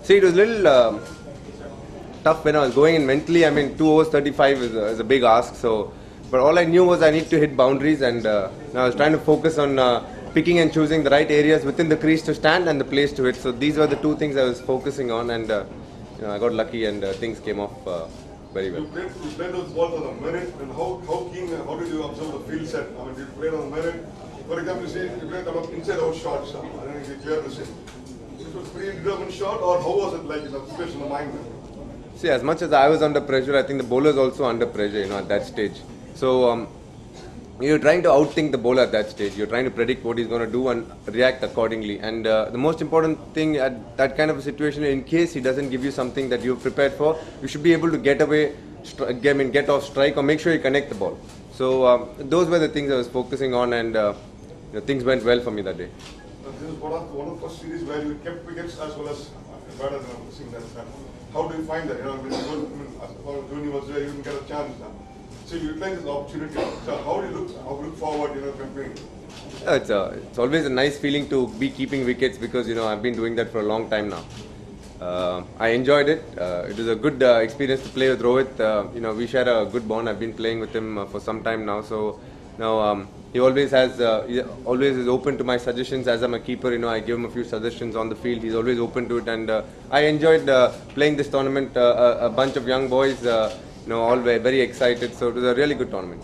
See, it was a little um, tough when I was going in mentally. I mean, 2 overs 35 is a, is a big ask. So, but all I knew was I need to hit boundaries, and uh, I was trying to focus on uh, picking and choosing the right areas within the crease to stand and the place to hit. So these were the two things I was focusing on, and uh, you know, I got lucky, and uh, things came off uh, very well. You played, you played those balls on the merit, and how, how keen, how did you observe the field set? I mean, did you play on the merit? For example, you say you played them up inside out shots, I don't think you clear the shit. It was pretty determined shot, or how was it like in the situation of mind? See, as much as I was under pressure, I think the bowler is also under pressure, you know, at that stage. So um, you're trying to outthink the bowler at that stage. You're trying to predict what he's going to do and react accordingly. And uh, the most important thing at that kind of a situation, in case he doesn't give you something that you've prepared for, you should be able to get away, stri- I mean, get off strike, or make sure you connect the ball. So um, those were the things I was focusing on, and uh, you know, things went well for me that day. Uh, This is one of, one of the first series where you kept wickets as well as batters and missing that time. How do you find that? You know, when you go, I mean, as far as Dhoni was there, you didn't get a chance now. So you utilize this opportunity. So how do you look, how do you look forward, you know, campaign? Yeah, It's, a, it's always a nice feeling to be keeping wickets because you know I've been doing that for a long time now. Uh, I enjoyed it. Uh, it was a good uh, experience to play with Rohit. Uh, you know we share a good bond. I've been playing with him uh, for some time now. So now um, he always has uh, he always is open to my suggestions. As I'm a keeper, you know I give him a few suggestions on the field. He's always open to it, and uh, I enjoyed uh, playing this tournament. Uh, a, a bunch of young boys, uh, you know, all very, very excited. So it was a really good tournament.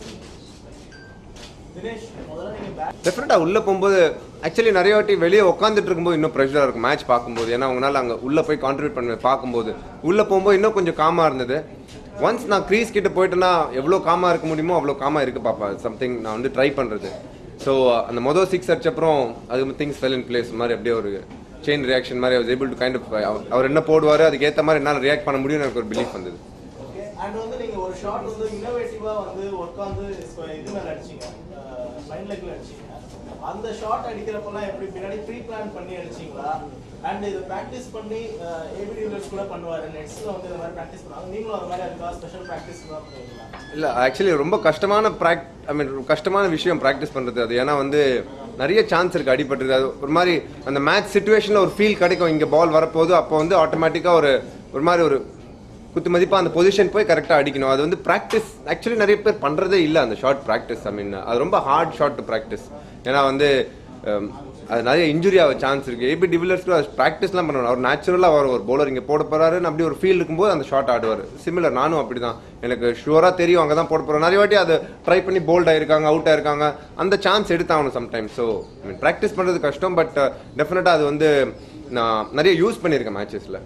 Dinesh முதல்ல நீங்க bad டெஃபினட்டாக உள்ளே போகும்போது actually நிறைய வாட்டி வெளியே உட்காந்துட்டு இருக்கும்போது இன்னும் ப்ரெஷராக இருக்கும் மேட்ச் பார்க்கும்போது ஏன்னா அவங்களால அங்கே உள்ளே போய் கான்ட்ரிபியூட் பண்ண பார்க்கும்போது உள்ளே போகும்போது இன்னும் கொஞ்சம் காமாக இருந்தது ஒன்ஸ் நான் க்ரீஸ் கிட்ட போயிட்டேன்னா எவ்வளோ காமாக இருக்க முடியுமோ அவ்வளோ காமாக இருக்க பார்ப்பேன் சம்திங் நான் வந்து ட்ரை பண்ணுறது ஸோ அந்த மொதல் சிக்ஸ் அடிச்சப்புறம் அது திங்ஸ் ஃபெல் இன் பிளேஸ் மாதிரி அப்படியே ஒரு செயின் ரியாக்ஷன் மாதிரி was able to kind of அவர் என்ன போடுவார் அதுக்கேற்ற மாதிரி என்னால் ரியாக்ட் பண்ண முடியும்னு எனக்கு ஒரு பிலீஃப் வந்தது ஓகே அண்ட் வந்து நீங்க ஒரு ஷாட் வந்து இன்னோவேட்டிவா வந்து உட்காந்து இது மேல அடிச்சீங்க லைன் லெக்ல அடிச்சீங்க அந்த ஷாட் அடிக்கிறப்பெல்லாம் எப்படி பின்னாடி ப்ரீ பிளான் பண்ணி அடிச்சீங்களா அண்ட் இது ப்ராக்டிஸ் பண்ணி ஏபிடி வில்லர்ஸ் கூட பண்ணுவாரு நெட்ஸ்ல வந்து இந்த மாதிரி ப்ராக்டிஸ் பண்ணுவாங்க நீங்களும் அது மாதிரி அதுக்காக ஸ்பெஷல் ப்ராக்டிஸ் தான் பண்ணுவீங்களா இல்லை ஆக்சுவலி ரொம்ப கஷ்டமான ப்ராக் ஐ மீன் கஷ்டமான விஷயம் ப்ராக்டிஸ் பண்ணுறது அது ஏன்னா வந்து நிறைய சான்ஸ் இருக்குது அடிபட்டுருக்கு அது ஒரு மாதிரி அந்த மேட்ச் சுச்சுவேஷனில் ஒரு ஃபீல் கிடைக்கும் இங்கே பால் வரப்போகுது அப்போ வந்து ஆட்டோமேட்டிக்காக ஒரு ஒரு மாதிரி ஒரு குத்து மதிப்பாக அந்த பொசிஷன் போய் கரெக்டாக அடிக்கணும் அது வந்து ப்ராக்டிஸ் ஆக்சுவலி நிறைய பேர் பண்ணுறதே இல்லை அந்த ஷார்ட் ப்ராக்டிஸ் ஐ மீன் அது ரொம்ப ஹார்ட் ஷாட் டு ப்ராக்டிஸ் ஏன்னா வந்து um, அது நிறைய இன்ஜுரி ஆக சான்ஸ் இருக்குது ஏபி டிவிலர்ஸ்க்கு அது ப்ராக்டிஸ்லாம் பண்ணணும் அவர் நேச்சுரலாக வரும் ஒரு bowler இங்கே போட போகிறாருன்னு அப்படி ஒரு ஃபீல் இருக்கும்போது அந்த ஷாட் ஆடுவார் சிமிலர் நானும் அப்படி தான் எனக்கு ஷுவராக தெரியும் அங்கே தான் போட போகிறோம் நிறைய வாட்டி அதை ட்ரை பண்ணி போல்ட் ஆயிருக்காங்க அவுட் ஆயிருக்காங்க அந்த சான்ஸ் எடுத்தாகணும் sometimes so I mean practice பண்ணுறது கஷ்டம் பட் டெஃபினட்டாக அது வந்து நான் நிறைய யூஸ் பண்ணியிருக்கேன் மேட்சஸில்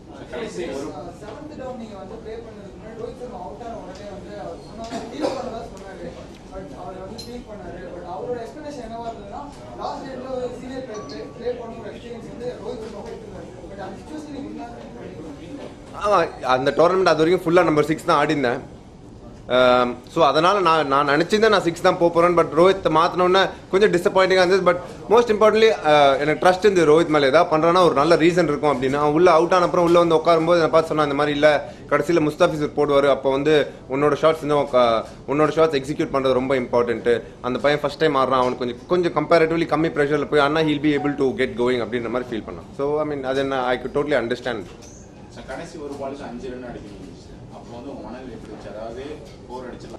செவன்த் டவுன் நீங்க வந்து ப்ளே பண்ணதுக்கு முன்னாடி ரோஹித் சர்மா அவுட் ஆன உடனே வந்து அவர் சொன்னாங்க ஃபீல் பண்ணதா சொன்னாரு பட் அவர் வந்து ஃபீல் பண்ணாரு பட் அவரோட எக்ஸ்பிளேஷன் என்னவா இருந்ததுன்னா லாஸ்ட் டேட்ல ஒரு சீனியர் ப்ளே பண்ண ஒரு எக்ஸ்பீரியன்ஸ் வந்து ரோஹித் சர்மா போயிருந்தாரு பட் அந்த சுச்சுவேஷன் நீங்க முன்னாடி ஆமாம் அந்த டோர்னமெண்ட் அது வரைக்கும் ஃபுல்லாக நம்பர் சிக்ஸ் தான் ஆடிருந்தேன் ஸோ அதனால் நான் நான் நினச்சிருந்தேன் நான் சிக்ஸ் தான் போக போகிறேன் பட் ரோஹித் மாற்றினோன்னே கொஞ்சம் டிசப்பாயிண்டிங்காக இருந்தது பட் மோஸ்ட் இம்பார்ட்டன்ட்லி எனக்கு ட்ரஸ்ட் இருந்தது ரோஹித் மேலே ஏதாவது பண்ணுறான்னா ஒரு நல்ல ரீசன் இருக்கும் அப்படின்னு அவன் உள்ள அவுட் ஆன அப்புறம் உள்ளே வந்து உட்காரும்போது நான் பார்த்து சொன்னேன் இந்த மாதிரி இல்லை கடைசியில் முஸ்தாஃபிசர் போடுவார் அப்போ வந்து உன்னோட ஷாட்ஸ் இன்னும் உக்கா- உன்னோட ஷாட்ஸ் எக்ஸிக்யூட் பண்ணுறது ரொம்ப இம்பார்ட்டன்ட்டு அந்த பையன் ஃபஸ்ட் டைம் ஆடுறான் அவனுக்கு கொஞ்சம் கொஞ்சம் கம்பேரிட்டிவ்லி கம்மி ப்ரெஷரில் போய் அண்ணா he'll be able to get going அப்படின்ற மாதிரி ஃபீல் பண்ணான் ஸோ ஐ மீன் அது என்ன I could totally understand sir கடைசி ஒரு பாலுக்கு அஞ்சு ரன் அடிக்கணும் அப்போ வந்து உங்க மனதில் எப்படி இருந்துச்சு அதாவது போர் அடிச்சிடலாம்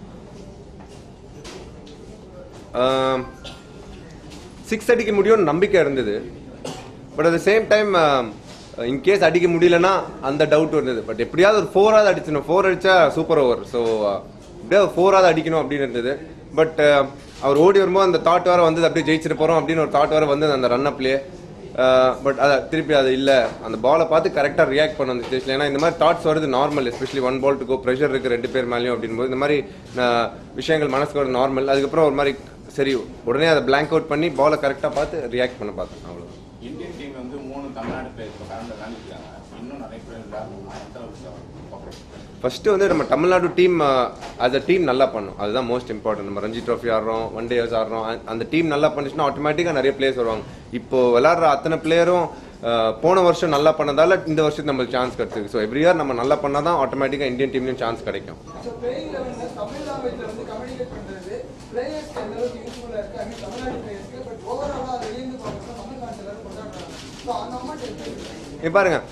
சிக்ஸ் அடிக்க முடியும்னு நம்பிக்கை இருந்தது but at same time in case அடிக்க முடியலன்னா அந்த டவுட் இருந்தது பட் எப்படியாவது ஒரு ஃபோராவது அடிச்சிடணும் ஃபோர் அடிச்சா சூப்பர் ஓவர் ஸோ எப்படியாவது ஃபோராவது அடிக்கணும் அப்படின்னு இருந்தது பட் அவர் ஓடி வரும்போது அந்த தாட் வர வந்தது அப்படியே ஜெயிச்சிட்டு போகிறோம் அப்படின்னு ஒரு தாட் வர வந்தது அந்த ரன் அப்லேயே பட் அதை திருப்பி அது இல்லை அந்த பாலை பார்த்து கரெக்டாக ரியாக்ட் பண்ண அந்த ஸ்டேஜில் ஏன்னா இந்த மாதிரி தாட்ஸ் வருது normal especially one ball to go pressure இருக்குது ரெண்டு பேர் மேலேயும் அப்படின்போது இந்த மாதிரி அஹ், விஷயங்கள் மனசுக்கு வருது நார்மல் அதுக்கப்புறம் ஒரு மாதிரி சரி உடனே அதை blank அவுட் பண்ணி பாலை கரெக்டாக பார்த்து ரியாக்ட் பண்ண பார்த்தேன் அவ்வளோ இந்தியன் டீம் வந்து மூணு தமிழ்நாடு பிளேயர் இப்போ கரண்ட் விளையாண்டுருக்காங்க இன்னும் நிறைய பேர் விளையாடணும் எந்த அளவுக்கு சார் பார்க்குறோம் ஃபர்ஸ்ட் வந்து நம்ம Tamil Nadu team as a team நல்லா பண்ணும் அதுதான் மோஸ்ட் இம்பார்ட்டன்ட் நம்ம ரஞ்சி ட்ராஃபி ஆடுறோம் ஒன் டேஸ் ஆடுறோம் அந்த- அந்த டீம் நல்லா பண்ணுச்சுன்னா ஆட்டோமேட்டிக்காக நிறைய பிளேயர்ஸ் வருவாங்க இப்போ விளாட்ற அத்தனை பிளேயரும் போன வருஷம் நல்லா பண்ணதால இந்த வருஷத்துக்கு நம்மளுக்கு சான்ஸ் கிடைச்சிருக்கு ஸோ எவ்ரி இயர் நம்ம நல்லா பண்ணால் தான் ஆட்டோமேட்டிக்காக இந்தியன் டீம்லையும் சான்ஸ் கிடைக்கும் ஸோ பிளேயிங் லெவலில் தமிழ் லாங்குவேஜ்ல வந்து கம்யூனிகேட் பண்றது பிளேயர்ஸ்க்கு எந்த அளவுக்கு யூஸ்ஃபுல்லாக இருக்கு ஐ மீன் தமிழ்நாடு பிளேயர்ஸ்க்கு பட் ஓவராலாக வெளியிருந்து பார்க்கணும் தமிழ் ஃபேன்ஸ் எல்லாரும் கொண்டாடுறாங்க ஸோ அந்த அமௌண்ட் எப்படி இருக்கு இங்க பாருங்க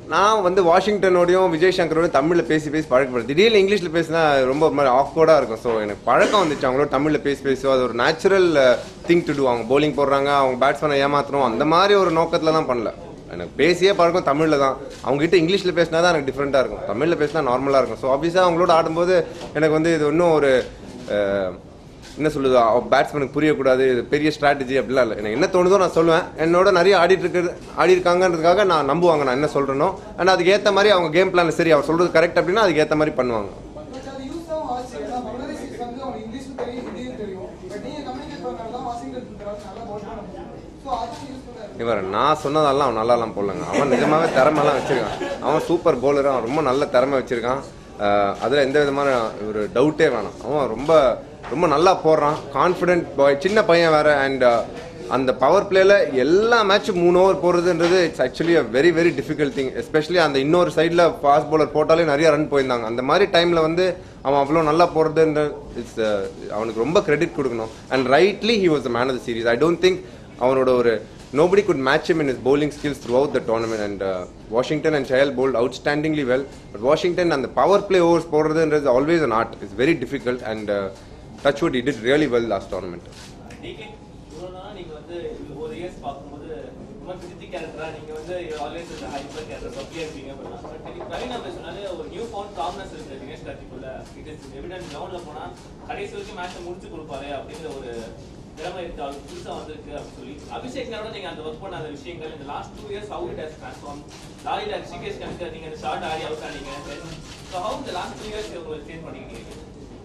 நான் வந்து வாஷிங்டனோடையும் விஜய் சங்கரோடையும் தமிழில் பேசி பேசி பழக்கப்படுது திடீர்னு இங்கிலீஷில் பேசினா ரொம்ப ஒரு மாதிரி ஆக்வர்டாக இருக்கும் ஸோ எனக்கு பழக்கம் வந்துச்சு அவங்களோட தமிழில் பேசி பேசி அது ஒரு நேச்சுரல் திங் டு டூ அவங்க bowling போடுறாங்க அவங்க பேட்ஸ்மேனை ஏமாத்துறோம் அந்த மாதிரி ஒரு நோக்கத்தில் தான் பண்ணல எனக்கு பேசியே பழக்கம் தமிழில் தான் அவங்ககிட்ட இங்கிலீஷில் பேசினா தான் எனக்கு டிஃப்ரெண்ட்டாக இருக்கும் தமிழில் பேசினா நார்மலாக இருக்கும் ஸோ ஆப்வியஸாக அவங்களோட ஆடும்போது எனக்கு வந்து இது இன்னும் ஒரு அஹ், என்ன சொல்லுது பேட்ஸ்மேனுக்கு புரியக்கூடாது இது பெரிய ஸ்ட்ராட்டஜி அப்படிலாம் இல்லை எனக்கு என்ன தோணுதோ நான் சொல்லுவேன் என்னோட நிறைய ஆடிட்டு இருக்கிறது ஆடி இருக்காங்கன்றதுக்காக நான் நம்புவாங்க நான் என்ன சொல்கிறேனோ அண்ட் அதுக்கு ஏற்ற மாதிரி அவங்க கேம் பிளான் சரி அவர் சொல்கிறது கரெக்ட் அப்படின்னா அதுக்கு ஏற்ற மாதிரி பண்ணுவாங்க பட் அது யூஸ் ஆகும் ஆச்சு ஏன்னா பங்களாதேஷ் வந்து அவங்க இங்கிலீஷும் தெரியும் ஹிந்தியும் தெரியும் பட் நீங்க கம்யூனிகேட் பண்ணனால தான் வாஷிங்டன் இருக்கிறவங்க நல்லா பவுல் பண்ண முடியும் ஸோ அதுவும் யூஸ்ஃபுல்லாக இருக்கு இவர் நான் சொன்னதெல்லாம் அவன் நல்லாலாம் போடலங்க அவன் நிஜமாவே திறமைலாம் வச்சிருக்கான் அவன் சூப்பர் bowler அவன் ரொம்ப நல்ல திறமை வச்சிருக்கான் அஹ் அதுல எந்த விதமான ஒரு டவுட்டே வேணாம் அவன் ரொம்ப ரொம்ப நல்லா போடுறான் கான்ஃபிடென்ட் பாய் சின்ன பையன் வேற அண்ட் அந்த பவர் பிளேல எல்லா மேட்சும் மூணு ஓவர் போடுறதுன்றது it's actually a very very difficult thing especially அந்த இன்னொரு சைடில் ஃபாஸ்ட் bowler போட்டாலே நிறைய ரன் போயிருந்தாங்க அந்த மாதிரி டைமில் வந்து அவன் அவ்வளோ நல்லா போடுறதுன்ற இட்ஸ் அவனுக்கு ரொம்ப கிரெடிட் கொடுக்கணும் and rightly he was the man of the series I don't think அவனோட ஒரு nobody could match him in his bowling skills throughout the tournament and uh, Washington and Chahal bowled outstandingly well but Washington and the power play overs போடுறதுன்றது always an art it's very difficult and uh, touchwood he did really well last tournament DK இவ்வளோ நாள் நீங்க வந்து ஒரு years பார்க்கும்போது ரொம்ப பிடிச்சி கேரக்டரா நீங்க வந்து ஆல்வேஸ் இந்த ஹைப்பர் கேரக்டர் பப்பியா இருப்பீங்க பட் பிரவீன் அப்படி சொன்னாலே ஒரு நியூ ஃபவுண்ட் காம்னஸ் இருக்கு தினேஷ் கார்த்திக்குள்ள இட் இஸ் எவிடன்ட் கிரவுண்ட்ல போனா கடைசி வரைக்கும் மேட்சை முடிச்சு கொடுப்பாரு அப்படிங்கிற ஒரு திறமை இருக்கு அவருக்கு புதுசா வந்திருக்கு அப்படின்னு சொல்லி அபிஷேக்னோட நீங்க அந்த ஒர்க் பண்ண அந்த விஷயங்கள் இந்த last two years how it has transform லாரில ரிஷிகேஷ் கணக்கு நீங்க இந்த ஷார்ட் ஆடி அவுட் ஆனீங்க ஸோ ஹவு இந்த லாஸ்ட் டூ இயர்ஸ் உங்களுக்கு சேஞ்ச் பண்ணிக்கிறீங்க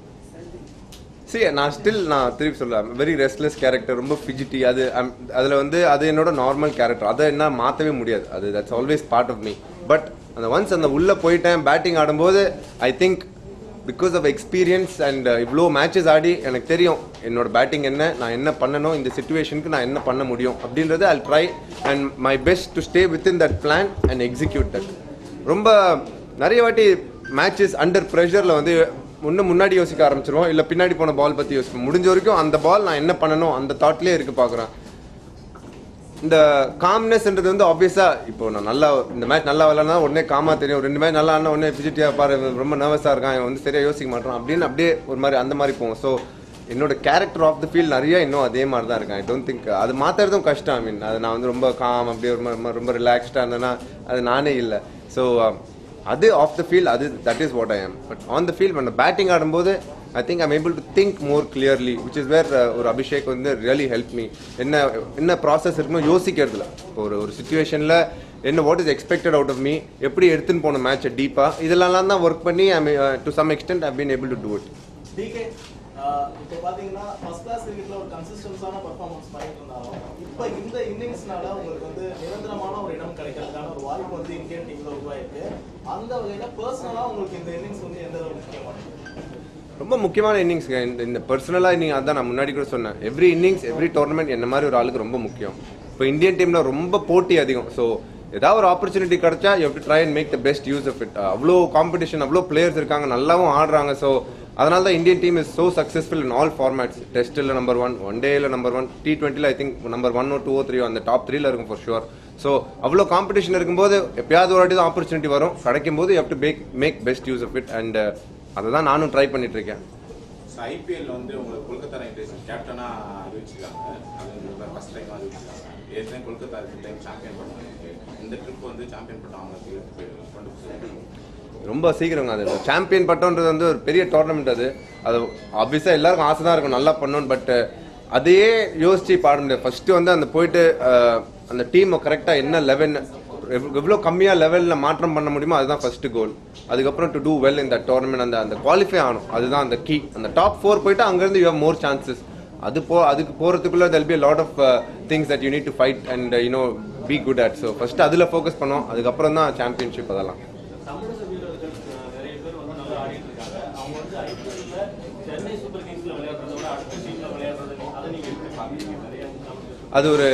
see நான் ஸ்டில் நான் திருப்பி சொல்ல வெரி ரெஸ்ட்லெஸ் கேரக்டர் ரொம்ப ஃபிஜிட்டி அது I'm- அதுல வந்து அது என்னோட நார்மல் கேரக்டர் அதை என்ன மாற்றவே முடியாது அது that's always part of me but அந்த ஒன்ஸ் அந்த உள்ள போயிட்டேன் பேட்டிங் ஆடும்போது I think because of experience and இவ்வளோ மேட்சஸ் ஆடி எனக்கு தெரியும் என்னோட பேட்டிங் என்ன நான் என்ன பண்ணணும் இந்த சுச்சுவேஷனுக்கு நான் என்ன பண்ண முடியும் அப்படின்றது I try and my best to stay within that plan and execute that ரொம்ப நிறைய வாட்டி மேட்சஸ் அண்டர் ப்ரெஷரில் வந்து முன்ன முன்னாடி யோசிக்க ஆரம்பிச்சிருவோம் இல்லை பின்னாடி போன பால் பற்றி யோசிப்போம் முடிஞ்ச வரைக்கும் அந்த பால் நான் என்ன பண்ணணும் அந்த தாட்லேயே இருக்கு பார்க்குறேன் இந்த காம்னஸ்ன்றது வந்து ஆப்வியஸாக இப்போ நான் நல்லா இந்த மேட்ச் நல்லா விளாட்னா உடனே காமா தெரியும் ரெண்டு மேட்ச் நல்லா ஆடினா உடனே பிஜிட்டியாக பாரு இவன் ரொம்ப நர்வஸாக இருக்கான் இவன் வந்து சரியாக யோசிக்க மாட்டான் அப்படின்னு அப்படியே ஒரு மாதிரி அந்த மாதிரி போகும் ஸோ என்னோட கேரக்டர் ஆஃப் த ஃபீல்ட் நிறைய இன்னும் அதே மாதிரி தான் இருக்கேன் ஐ டோன்ட் திங்க் அது மாற்றுறதும் கஷ்டம் ஐ மீன் அது நான் வந்து ரொம்ப காம் அப்படியே ஒரு மாதிரி ரொம்ப ரிலாக்ஸ்டாக இருந்தேன்னா அது நானே இல்லை ஸோ அது ஆஃப் த ஃபீல்ட் அது that is what I am but on the field பண்ண பேட்டிங் ஆடும்போது I think I'm able to think more clearly which is where ஒரு அபிஷேக் வந்து ரியலி ஹெல்ப் மீ என்ன என்ன ப்ராசஸ் இருக்குன்னு யோசிக்கிறதுல இப்போ ஒரு ஒரு சுச்சுவேஷனில் என்ன what is expected out of me எப்படி எடுத்துன்னு போன மேட்சை டீப்பாக இதெல்லாம் தான் ஒர்க் பண்ணி I to some extent I been able to do it DK இப்போ பாத்தீங்கன்னா ஃபர்ஸ்ட் கிளாஸ் கிரிக்கெட்ல ஒரு கன்சிஸ்டன்ஸான பெர்ஃபார்மன்ஸ் பண்ணிட்டு இருந்தாலும் இப்போ இந்த இன்னிங்ஸ்னால உங்களுக்கு வந்து நிரந்தரமான ஒரு இடம் கிடைக்கிறதுக்கான ஒரு வாய்ப்பு வந்து இந்தியன் டீம்ல உருவாயிருக்கு அந்த வகையில பர்சனலா உங்களுக்கு இந்த இன்னிங்ஸ் வந்து எந்த அளவுக்கு முக்கியமானது ரொம்ப முக்கியமான இன்னிங்ஸ்ங்க இந்த இந்த பர்சனலாக இன்னிங் அதான் நான் முன்னாடி கூட சொன்னேன் எவ்ரி இன்னிங்ஸ் எவ்ரி டோர்னமெண்ட் என்ன மாதிரி ஒரு ஆளுக்கு ரொம்ப முக்கியம் இப்போ இந்தியன் டீமில் ரொம்ப போட்டி அதிகம் ஸோ ஏதாவது ஒரு ஆப்பர்ச்சுனிட்டி கிடைச்சா you to try and make the best use of it அவ்வளோ காம்படிஷன் அவ்வளோ பிளேயர்ஸ் இருக்காங்க நல்லாவும் ஆடுறாங்க ஸோ அதனால தான் Indian team is so successful in all formats டெஸ்ட்டில் number one one day number one T டுவெண்ட்டியில் I think number one or two or three அந்த டாப் த்ரீல இருக்கும் ஃபார் ஷுர் ஸோ அவ்வளோ காம்படிஷன் இருக்கும்போது எப்பயாவது ஒரு வாட்டி தான் ஆப்பர்ச்சுனிட்டி வரும் கிடைக்கும் போது you to make make best use of it and அதை தான் நானும் ட்ரை பண்ணிட்டு இருக்கேன் ஐபிஎல் வந்து உங்களுக்கு கொல்கத்தா நைட் ரைடர்ஸ் கேப்டனா அறிவிச்சிருக்காங்க அது ஃபர்ஸ்ட் டைம் அறிவிச்சிருக்காங்க ஏற்கனவே கொல்கத்தா ரெண்டு டைம் சாம்பியன் பண்ணாங்க இந்த ட்ரிப் வந்து சாம்பியன் பட்டம் அவங்களுக்கு எடுத்து போய் கொண்டு போய் ரொம்ப சீக்கிரங்க அது சாம்பியன் பட்டோன்றது வந்து ஒரு பெரிய டோர்னமெண்ட் அது அது ஆப்வியஸாக எல்லாருக்கும் ஆசை தான் இருக்கும் நல்லா பண்ணணும் பட் அதையே யோசிச்சு பாட முடியாது ஃபர்ஸ்ட் வந்து அந்த போயிட்டு அஹ், அந்த டீம் கரெக்டாக என்ன லெவல் எவ்வளோ கம்மியாக லெவலில் மாற்றம் பண்ண முடியுமோ அதுதான் ஃபர்ஸ்ட் கோல் அதுக்கப்புறம் டு டூ வெல் இந்த டோர்னமெண்ட் அந்த அந்த குவாலிஃபை ஆகணும் அதுதான் அந்த கீ அந்த டாப் ஃபோர் போயிட்டு அங்கேருந்து யூ மோர் சான்சஸ் அது போ அதுக்கு போகிறதுக்குள்ள there'll be lot of things that you need to fight and you know be good at so first அதில் ஃபோக்கஸ் பண்ணோம் அதுக்கப்புறம் தான் சாம்பியன்ஷிப் அதெல்லாம் தமிழக வீரர்கள் அஹ், நிறைய பேர் வந்து நல்லா ஆடிட்டு இருக்காங்க அவங்க வந்து ஐபிஎல்ல சென்னை சூப்பர் கிங்ஸ்ல விளையாடுறத விட அடுத்த டீம்ல விளையாடுறது அதை நீங்க எப்படி பாக்குறீங்க நிறைய தமிழ் அது ஒரு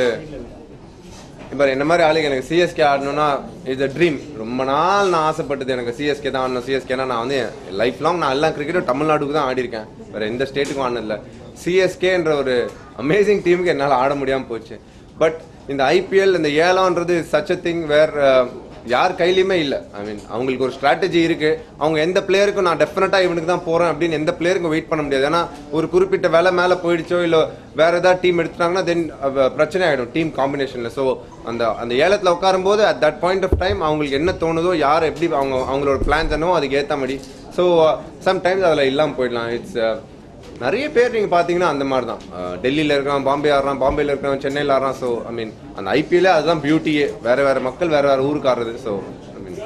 இப்போ என்ன மாதிரி ஆளுங்க எனக்கு சிஎஸ்கே ஆடணும்னா இஸ் அ ட்ரீம் ரொம்ப நாள் நான் ஆசைப்பட்டது எனக்கு சிஎஸ்கே தான் ஆடணும் சிஎஸ்கேனா நான் வந்து லைஃப் லாங் நான் எல்லா கிரிக்கெட்டும் தமிழ்நாட்டுக்கு தான் ஆடிருக்கேன் வேற எந்த ஸ்டேட்டுக்கும் ஆடினதில்ல சிஎஸ்கேன்ற ஒரு அமேசிங் டீமுக்கு என்னால் ஆட முடியாமல் போச்சு பட் இந்த ஐபிஎல் இந்த ஏலம்ன்றது சச் அ திங் வேர் யார் கையிலையுமே இல்லை ஐ மீன் அவங்களுக்கு ஒரு ஸ்ட்ராட்டஜி இருக்கு அவங்க எந்த பிளேயருக்கும் நான் டெஃபினட்டா இவனுக்கு தான் போறேன் அப்படின்னு எந்த பிளேயருக்கும் வெயிட் பண்ண முடியாது ஏன்னா ஒரு குறிப்பிட்ட வேலை மேலே போயிடுச்சோ இல்லை வேற ஏதாவது டீம் எடுத்துட்டாங்கன்னா தென் பிரச்சனை ஆயிடும் டீம் காம்பினேஷன்ல ஸோ அந்த அந்த ஏலத்தில் உட்காரும்போது at that point of time அவங்களுக்கு என்ன தோணுதோ யார் எப்படி அவங்க அவங்களோட பிளான்ஸ் என்னவோ அதுக்கு ஏற்ற மாதிரி ஸோ சம்டைம்ஸ் அதில் இல்லாமல் போயிடலாம் இட்ஸ் நிறைய பேர் நீங்கள் பார்த்தீங்கன்னா அந்த மாதிரி தான் டெல்லியில் இருக்கான் பாம்பே ஆடுறான் பாம்பேல இருக்கான் சென்னையில் ஆடுறான் ஸோ ஐ மீன் அந்த ஐபிஎல்லே அதுதான் பியூட்டியே வேற வேற மக்கள் வேற வேற ஊருக்கு ஆடுறது so I mean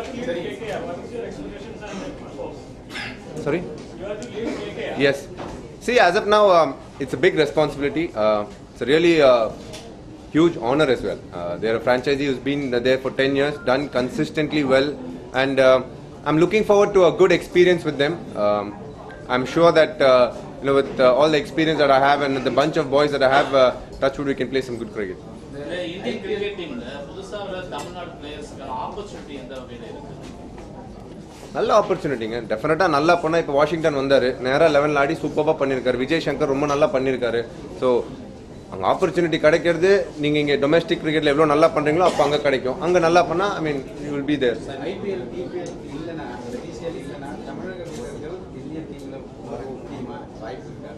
sorry yes see as of now um, it's a big responsibility uh, it's a really uh, huge honor as well uh, they're a franchisee who's been there for 10 years done consistently well and uh, i'm looking forward to a good experience with them um, i'm sure that uh, you know with uh, all the experience that i have and the bunch of boys that i have uh, touchwood we can play some good cricket இந்த Indian cricket டீம்ல புதுசா வர Tamil Nadu பிளேயர்ஸ்க்கான opportunity எந்த வகையில இருக்கு நல்ல ஆப்பர்ச்சுனிட்டிங்க டெஃபினட்டாக நல்லா பண்ணால் இப்போ வாஷிங்டன் வந்தார் நேராக லெவனில் ஆடி சூப்பராக பண்ணியிருக்காரு விஜய் சங்கர் ரொம்ப நல்லா பண்ணியிருக்காரு ஸோ அங்கே ஆப்பர்ச்சுனிட்டி கிடைக்கிறது நீங்கள் இங்கே டொமஸ்டிக் கிரிக்கெட்டில் எவ்வளோ நல்லா பண்ணுறீங்களோ அப்போ அங்கே கிடைக்கும் அங்கே நல்லா பண்ணால் I mean you will be there IPL TPL இல்லைன்னா அந்த டிசிஎல் இல்லைன்னா தமிழக வீரர்கள் இந்திய டீம்ல வர முடியுமா வாய்ப்பு இருக்கா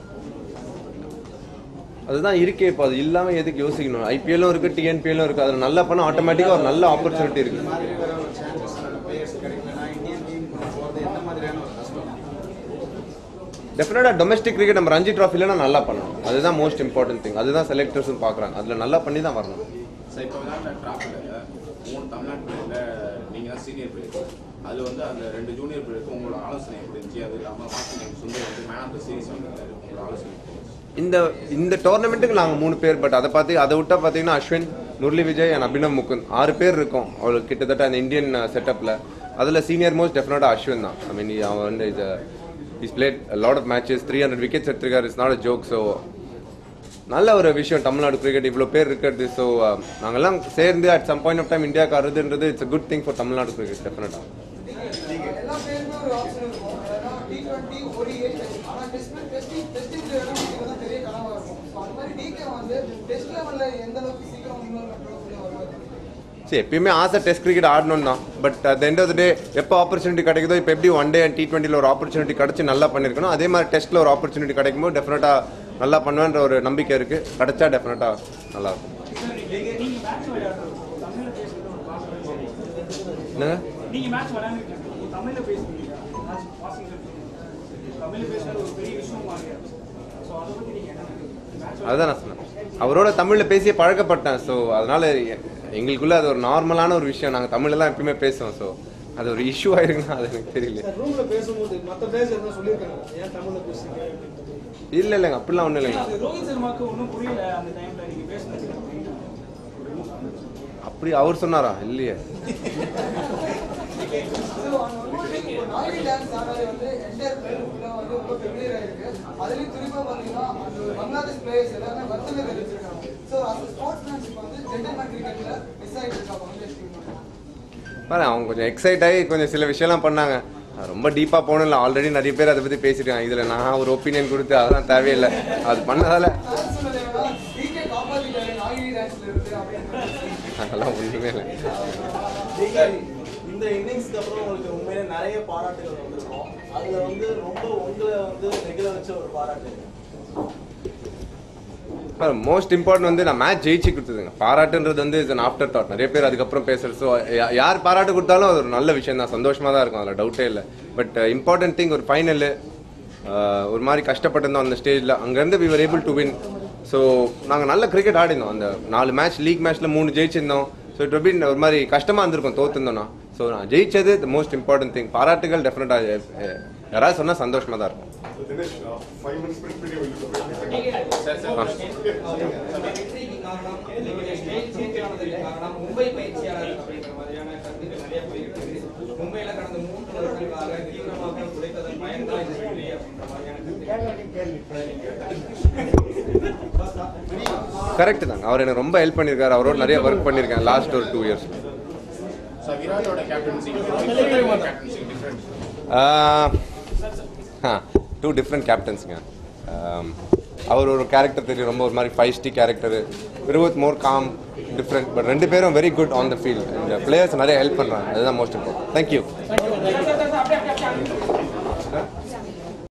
அதுதான் இருக்கே இப்போ அது இல்லாமல் எதுக்கு யோசிக்கணும் ஐபிஎல்லும் இருக்குது டிஎன்பிஎல்லும் இருக்குது அதில் நல்லா பண்ணால் ஆட்டோமேட்டிக்காக ஒரு நல்ல ஆப்பர்ச்சுனிட்டி இந்த இருக்குது மாதிரி வர ஒரு சான்சஸ் பிளேயர்ஸ் கிடைக்கலன்னா இந்தியன் டீம் போகிறது எந்த மாதிரியான ஒரு கஷ்டம் டெஃபினட்டாக டொமஸ்டிக் கிரிக்கெட் நம்ம ரஞ்சி ட்ராஃபிலனா நல்லா பண்ணணும் அதுதான் மோஸ்ட் இம்பார்ட்டன்ட் திங் அதுதான் செலக்டர்ஸும் பார்க்குறாங்க அதில் நல்லா பண்ணி தான் வரணும் சார் இப்போ விளையாண்ட ட்ராஃபில் மூணு தமிழ்நாட்டு பிளேயரில் நீங்கள் தான் சீனியர் பிளேயர் அதில் வந்து அந்த ரெண்டு ஜூனியர் பிளேயருக்கு உங்களோட ஆலோசனை எப்படி இருந்துச்சு அது இல்லாமல் வாஷிங்டன் சுந்தர் வந்து மேன் ஆஃப் த சீரிஸ் வந்திருக்காரு உங்களோட ஆலோசனை எப்படி இருந்துச்சு? இந்த இந்த டோர்னமெண்ட்டுக்கு நாங்கள் மூணு பேர் பட் அதை பார்த்து அதை விட்டா பார்த்தீங்கன்னா அஸ்வின் முரளி விஜய் அண்ட் அபினவ் முகுந்த் ஆறு பேர் இருக்கோம் அவளுக்கு கிட்டத்தட்ட அந்த இந்தியன் செட்டப்பில் அதில் சீனியர் மோஸ்ட் டெஃபினட்டாக அஸ்வின் தான் ஐ மீன் அவன் வந்து இது is played lot of matches three hundred wickets எடுத்திருக்காரு it's not a joke so நல்ல ஒரு விஷயம் தமிழ்நாடு கிரிக்கெட் இவ்வளோ பேர் இருக்கிறது ஸோ நாங்கெல்லாம் சேர்ந்து at some point of time இந்தியாவுக்கு ஆடுறதுன்றது it's a good thing for Tamil Nadu cricket டெஃபினட்டாக எல்லா பேருமே ஒரு ஆப்ஷன் இருக்கும் ஏன்னா டி டுவெண்ட்டி ஒரு ஏஜ் ஆனால் டெஸ்ட் டெஸ்டிங் டெஸ்டிங் தான் பெரிய கனவாக இருக்கும் ஸோ அந்த மாதிரி டிகே வந்து டெஸ்ட் லெவலில் எந்த அளவுக்கு சீக்கிரம் இன்னொரு கண்ட்ரோல் வருவார் சரி எப்பயுமே ஆசை டெஸ்ட் கிரிக்கெட் ஆடணும் தான் but at the end of the day எப்போ ஆப்பர்ச்சுனிட்டி கிடைக்குதோ இப்போ எப்படி ஒன் டே டி டுவெண்ட்டியில் ஒரு ஆப்பர்ச்சுனிட்டி கிடச்சி நல்லா பண்ணியிருக்கணும் அதே மாதிரி டெஸ்ட்டில் ஒரு ஆப்பர்ச்சுனிட்டி கிடைக்கும்போது டெஃபினட்டாக நல்லா பண்ணுவேன்ற ஒரு நம்பிக்கை இருக்குது கிடைச்சா டெஃபினட்டாக நல்லா இருக்கும் என்னங்க நீங்க மேட்ச் விளையாண்டுட்டு தமிழ்ல பேசுறீங்க மேட்ச் வாஷிங்டன் தமிழ்ல பேசுறது ஒரு பெரிய விஷயம் மாதிரி ஸோ அதை பத்தி நீங்க என்ன நினைக்கிறீங்க அதுதான் நான் சொன்னேன் அவரோட தமிழில் பேசியே பழக்கப்பட்டேன் ஸோ அதனால எ- எங்களுக்குள்ள அது ஒரு நார்மலான ஒரு விஷயம் நாங்கள் தமிழ்ல தான் எப்பயுமே பேசுவோம் ஸோ அது ஒரு இஷ்யூ ஆயிருக்குன்னா அது எனக்கு தெரியல சார் ரூம்ல பேசும்போது மற்ற பிளேயர்ஸ் என்ன சொல்லியிருக்காங்க ஏன் தமிழ்ல பேசுறீங்க அப்படின்னு இல்லை இல்லைங்க அப்படிலாம் ஒன்றும் இல்லைங்க அது ரோஹித் சர்மாக்கு ஒன்றும் புரியல அந்த டைம்ல நீங்க பேசுனது அப்படின்னு அப்படி அவர் சொன்னாரா இல்லையே நாகரி டான்ஸ் ஆனாலே வந்து என்டையர் பிளேயர் ஃபுல்லாக வந்து ரொம்ப ஃபெமிலியர் ஆயிருக்கு அதுலேயும் குறிப்பாக பார்த்தீங்கன்னா அந்த பங்களாதேஷ் பிளேயர்ஸ் எல்லாமே வருத்தமே தெரிவிச்சிருக்காங்க ஸோ அந்த ஸ்போர்ட்ஸ் மேன்ஷிப் வந்து ஜென்டல்மேன் கிரிக்கெட்டில் மிஸ் ஆகிட்டு இருக்கா பங்களாதேஷ் டீம் பாரு அவங்க கொஞ்சம் எக்ஸைட் ஆகி கொஞ்சம் சில விஷயம்லாம் பண்ணாங்க அது ரொம்ப டீப்பாக போகணும்ல ஆல்ரெடி நிறைய பேர் அதை பற்றி பேசியிருக்காங்க இதில் நான் ஒரு ஒப்பீனியன் கொடுத்து அதெல்லாம் தேவையில்லை அது பண்ணதால நான் சொன்னது என்னன்னா டிகே காப்பாற்றிட்டாரு நாகரி டான்ஸ்ல இருந்து அப்படின்னு அதெல்லாம் ஒன்றுமே இல்லை நீங்க இந்த இன்னிங்ஸ்க்கு அப்புறம் உங்களுக்கு உண்மையிலே நிறைய பாராட்டுகள் வந்திருக்கும் அதுல வந்து ரொம்ப உங்களை வந்து நெகிழ வச்ச ஒரு பாராட்டு மோஸ்ட் இம்பார்ட்டன்ட் வந்து நான் மேட்ச் ஜெயிச்சு கொடுத்ததுங்க பாராட்டுன்றது வந்து இஸ் ஆஃப்டர் தாட் நிறைய பேர் அதுக்கப்புறம் பேசுறது ஸோ யார் பாராட்டு கொடுத்தாலும் அது ஒரு நல்ல விஷயம் தான் சந்தோஷமாக தான் இருக்கும் அதில் டவுட்டே இல்லை பட் இம்பார்ட்டன்ட் திங் ஒரு ஃபைனலு ஒரு மாதிரி கஷ்டப்பட்டிருந்தோம் அந்த ஸ்டேஜில் அங்கேருந்து we were able to win so நாங்கள் நல்ல கிரிக்கெட் ஆடினோம் அந்த நாலு மேட்ச் லீக் மேட்ச்சில் மூணு ஜெயிச்சிருந்தோம் ஸோ இட் பின் ஒரு மாதிரி கஷ்டமாக இருந்திருக்கும் தோத்துருந்தோம்னா ஸோ நான் ஜெயிச்சது த மோஸ்ட் இம்பார்ட்டன்ட் திங் பாராட்டுகள் டெஃபினட்டாக யாராவது சொன்னால் சந்தோஷமாக தான் இருக்கும் So Dinesh, uh, five minutes sprint video will do. Sir sir வெற்றிக்கு காரணம் நீங்க ஸ்டேட் சேஞ்சானதுக்கு காரணம் மும்பை பயிற்சியாளர் அப்படிங்கிற மாதிரியான கருத்துக்கள் நிறைய போயிருக்கு மும்பையில கடந்த மூன்று வருடங்களாக தீவிரமாக உழைத்ததன் பயன்தான் இந்த வெற்றி அப்படின்ற மாதிரியான கரெக்ட் தாங்க அவர் எனக்கு ரொம்ப ஹெல்ப் பண்ணியிருக்காரு அவரோட நிறைய ஒர்க் பண்ணியிருக்கேன் லாஸ்ட் ஒரு டூ இயர்ஸ் சார் விராட்டோட captaincy captaincy different two different கேப்டன்ஸுங்க அவர் ஒரு கேரக்டர் தெரியும் ரொம்ப ஒரு மாதிரி ஃபைவ் ஸ்டி கேரக்டர் விருவத் மோர் காம் டிஃப்ரெண்ட் பட் ரெண்டு பேரும் very good on the field இந்த பிளேயர்ஸ் நிறைய ஹெல்ப் பண்ணுறாங்க அதுதான் மோஸ்ட் இம்பார்ட்டன்ட் தேங்க்யூ